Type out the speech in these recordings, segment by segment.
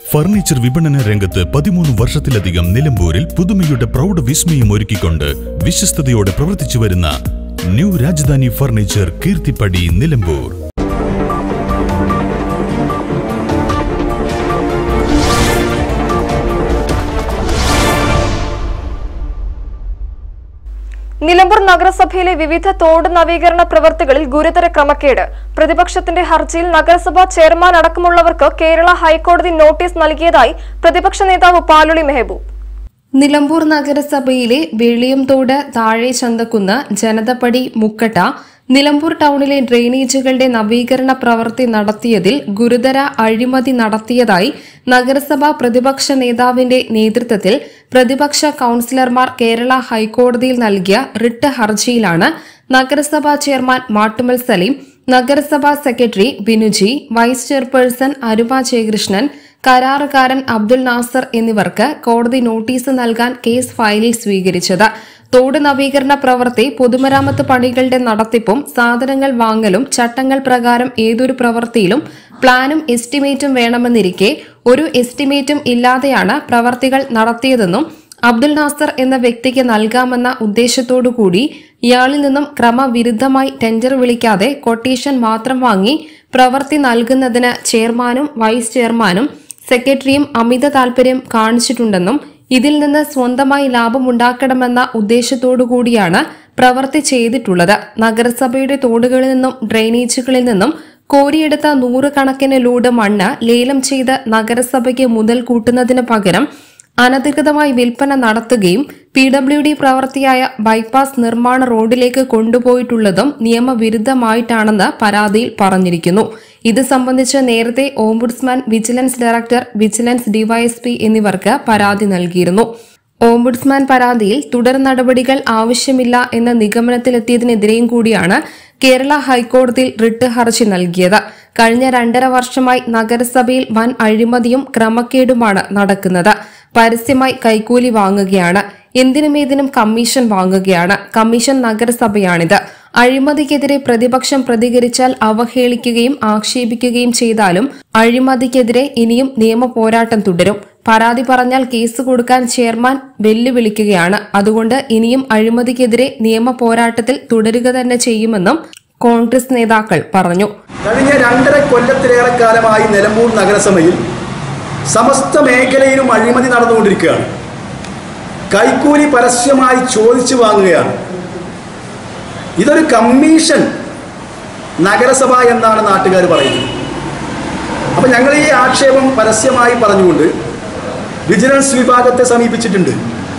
furniture വിപണന രംഗത്ത് പതിമൂന്ന് വർഷത്തിലധികം നിലമ്പൂരിൽ പുതുമയുടെ പ്രൗഢ വിസ്മയം ഒരുക്കിക്കൊണ്ട് വിശ്വസ്തയോടെ പ്രവർത്തിച്ചു വരുന്ന ന്യൂ രാജധാനി ഫർണിച്ചർ കീർത്തിപ്പടി നിലമ്പൂർ നിലമ്പൂർ നഗരസഭയിലെ വിവിധ തോട് നവീകരണ പ്രവൃത്തികളിൽ ഗുരുതര ക്രമക്കേട് പ്രതിപക്ഷത്തിന്റെ ഹർജിയിൽ നഗരസഭാ ചെയർമാൻ അടക്കമുള്ളവർക്ക് കേരള ഹൈക്കോടതി നോട്ടീസ് നൽകിയതായി പ്രതിപക്ഷ നേതാവ് പാലുളി മെഹബൂബ് നിലമ്പൂർ നഗരസഭയിലെ വെളിയംതോട് താഴെ ചന്തക്കുന്ന് ജനതപ്പടി മുക്കട്ട നിലമ്പൂർ ടൗണിലെ ഡ്രെയിനേജുകളുടെ നവീകരണ പ്രവൃത്തി നടത്തിയതിൽ ഗുരുതര അഴിമതി നടത്തിയതായി നഗരസഭാ പ്രതിപക്ഷ നേതാവിന്റെ നേതൃത്വത്തിൽ പ്രതിപക്ഷ കൌൺസിലർമാർ കേരള ഹൈക്കോടതിയിൽ നൽകിയ റിട്ട് ഹർജിയിലാണ് നഗരസഭാ ചെയർമാൻ മാട്ടുമൽ സലീം നഗരസഭാ സെക്രട്ടറി ബിനുജി വൈസ് ചെയർപേഴ്സൺ അരുമ ജയകൃഷ്ണൻ കരാറുകാരൻ അബ്ദുൽ നാസർ എന്നിവർക്ക് കോടതി നോട്ടീസ് നൽകാൻ കേസ് ഫയലിൽ സ്വീകരിച്ചത് തോട് നവീകരണ പ്രവൃത്തി പൊതുമരാമത്ത് പണികളുടെ നടത്തിപ്പും സാധനങ്ങൾ വാങ്ങലും ചട്ടങ്ങൾ പ്രകാരം ഏതൊരു പ്രവൃത്തിയിലും പ്ലാനും എസ്റ്റിമേറ്റും വേണമെന്നിരിക്കെ ഒരു എസ്റ്റിമേറ്റും ഇല്ലാതെയാണ് പ്രവർത്തികൾ നടത്തിയതെന്നും അബ്ദുൽ നാസർ എന്ന വ്യക്തിക്ക് നൽകാമെന്ന ഉദ്ദേശത്തോടുകൂടി ഇയാളിൽ നിന്നും ക്രമവിരുദ്ധമായി ടെൻഡർ വിളിക്കാതെ കൊട്ടേഷൻ മാത്രം വാങ്ങി പ്രവൃത്തി നൽകുന്നതിന് ചെയർമാനും വൈസ് ചെയർമാനും സെക്രട്ടറിയും അമിത താൽപര്യം കാണിച്ചിട്ടുണ്ടെന്നും ഇതിൽ നിന്ന് സ്വന്തമായി ലാഭമുണ്ടാക്കണമെന്ന ഉദ്ദേശത്തോടുകൂടിയാണ് പ്രവൃത്തി ചെയ്തിട്ടുള്ളത് നഗരസഭയുടെ തോടുകളിൽ നിന്നും ഡ്രെയിനേജുകളിൽ നിന്നും കോരിയെടുത്ത നൂറുകണക്കിന് ലോഡ് മണ്ണ് ലേലം ചെയ്ത് നഗരസഭയ്ക്ക് മുതൽ കൂട്ടുന്നതിന് പകരം അനധികൃതമായി വിൽപ്പന നടത്തുകയും പി ഡബ്ല്യു ഡി പ്രവൃത്തിയായ ബൈപ്പാസ് നിർമ്മാണ റോഡിലേക്ക് കൊണ്ടുപോയിട്ടുള്ളതും നിയമവിരുദ്ധമായിട്ടാണെന്ന് പരാതിയിൽ പറഞ്ഞിരിക്കുന്നു ഇത് സംബന്ധിച്ച് നേരത്തെ ombudsman vigilance director vigilance DYSP എന്നിവർക്ക് പരാതി നൽകിയിരുന്നു ഓംബുഡ്സ്മാൻ പരാതിയിൽ തുടർ നടപടികൾ ആവശ്യമില്ല എന്ന നിഗമനത്തിലെത്തിയതിനെതിരെയും കൂടിയാണ് കേരള ഹൈക്കോടതിയിൽ റിട്ട് ഹർജി നൽകിയത് കഴിഞ്ഞ രണ്ടര വർഷമായി നഗരസഭയിൽ വൻ അഴിമതിയും ക്രമക്കേടുമാണ് നടക്കുന്നത് പരസ്യമായി കൈക്കൂലി വാങ്ങുകയാണ് എന്തിനും ഏതിനും കമ്മീഷൻ വാങ്ങുകയാണ് കമ്മീഷൻ നഗരസഭയാണിത് അഴിമതിക്കെതിരെ പ്രതിപക്ഷം പ്രതികരിച്ചാൽ അവഹേളിക്കുകയും ആക്ഷേപിക്കുകയും ചെയ്താലും അഴിമതിക്കെതിരെ ഇനിയും നിയമ പോരാട്ടം തുടരും പരാതി പറഞ്ഞാൽ കേസ് കൊടുക്കാൻ ചെയർമാൻ വെല്ലുവിളിക്കുകയാണ് അതുകൊണ്ട് ഇനിയും അഴിമതിക്കെതിരെ നിയമ പോരാട്ടത്തിൽ തുടരുക തന്നെ ചെയ്യുമെന്നും കോൺഗ്രസ് നേതാക്കൾ പറഞ്ഞു കഴിഞ്ഞ രണ്ടര കൊല്ലത്തിലേറെ കാലമായി നിലമ്പൂർ നഗരസഭയിൽ സമസ്ത മേഖലയിലും അഴിമതി നടന്നുകൊണ്ടിരിക്കുകയാണ് കൈക്കൂലി പരസ്യമായി ചോദിച്ചു വാങ്ങുകയാണ് ഇതൊരു കമ്മീഷൻ നഗരസഭ എന്നാണ് നാട്ടുകാർ പറയുന്നത് അപ്പം ഞങ്ങൾ ഈ ആക്ഷേപം പരസ്യമായി പറഞ്ഞുകൊണ്ട് വിജിലൻസ് വിഭാഗത്തെ സമീപിച്ചിട്ടുണ്ട്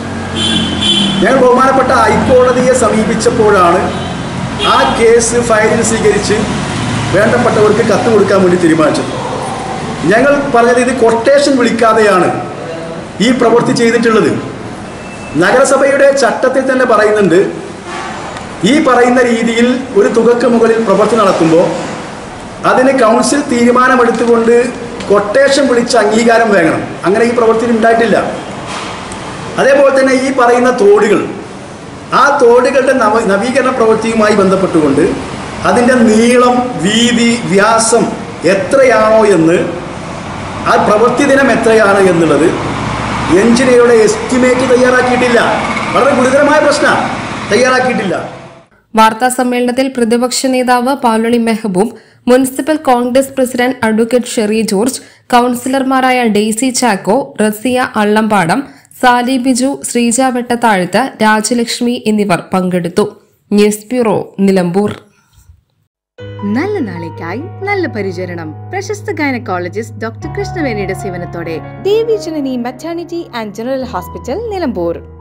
ഞങ്ങൾ ബഹുമാനപ്പെട്ട ഹൈക്കോടതിയെ സമീപിച്ചപ്പോഴാണ് ആ കേസ് ഫയലിൽ സ്വീകരിച്ച് വേണ്ടപ്പെട്ടവർക്ക് കത്ത് കൊടുക്കാൻ വേണ്ടി തീരുമാനിച്ചത് ഞങ്ങൾ പറഞ്ഞത് ഇത് കൊട്ടേഷൻ വിളിക്കാതെയാണ് ഈ പ്രവൃത്തി ചെയ്തിട്ടുള്ളത് നഗരസഭയുടെ ചട്ടത്തിൽ തന്നെ പറയുന്നുണ്ട് ഈ പറയുന്ന രീതിയിൽ ഒരു തുകക്ക് മുകളിൽ പ്രവൃത്തി നടത്തുമ്പോൾ അതിന് കൗൺസിൽ തീരുമാനമെടുത്തുകൊണ്ട് കൊട്ടേഷൻ വിളിച്ച് അംഗീകാരം വേണം അങ്ങനെ ഈ പ്രവൃത്തി ഉണ്ടായിട്ടില്ല അതേപോലെ തന്നെ ഈ പറയുന്ന തോടുകൾ ആ തോടുകളുടെ നവ നവീകരണ പ്രവൃത്തിയുമായി ബന്ധപ്പെട്ടുകൊണ്ട് അതിൻ്റെ നീളം വീതി വ്യാസം എത്രയാണോ എന്ന് ആ പ്രവൃത്തി ദിനം എത്രയാണ് എന്നുള്ളത് എഞ്ചിനീയറുടെ എസ്റ്റിമേറ്റ് തയ്യാറാക്കിയിട്ടില്ല വളരെ ഗുരുതരമായ പ്രശ്നമാണ് തയ്യാറാക്കിയിട്ടില്ല വാർത്താ സമ്മേളനത്തിൽ പ്രതിപക്ഷ നേതാവ് Paloli Mehaboob municipal Congress president advocate Sherry George കൌൺസിലർമാരായ ഡെയ്സി ചാക്കോ റസിയ അള്ളമ്പാടം സാലി ബിജു ശ്രീജ വെട്ടത്താഴത്ത് രാജലക്ഷ്മി എന്നിവർ പങ്കെടുത്തു ന്യൂസ് ബ്യൂറോ നിലമ്പൂർ നല്ല നാളേക്കായി നല്ല പരിചരണം പ്രശസ്ത ഗൈനക്കോളജിസ്റ്റ് ഡോക്ടർ കൃഷ്ണവേണിയുടെ സേവനത്തോടെ Devi Janani maternity and general hospital Nilambur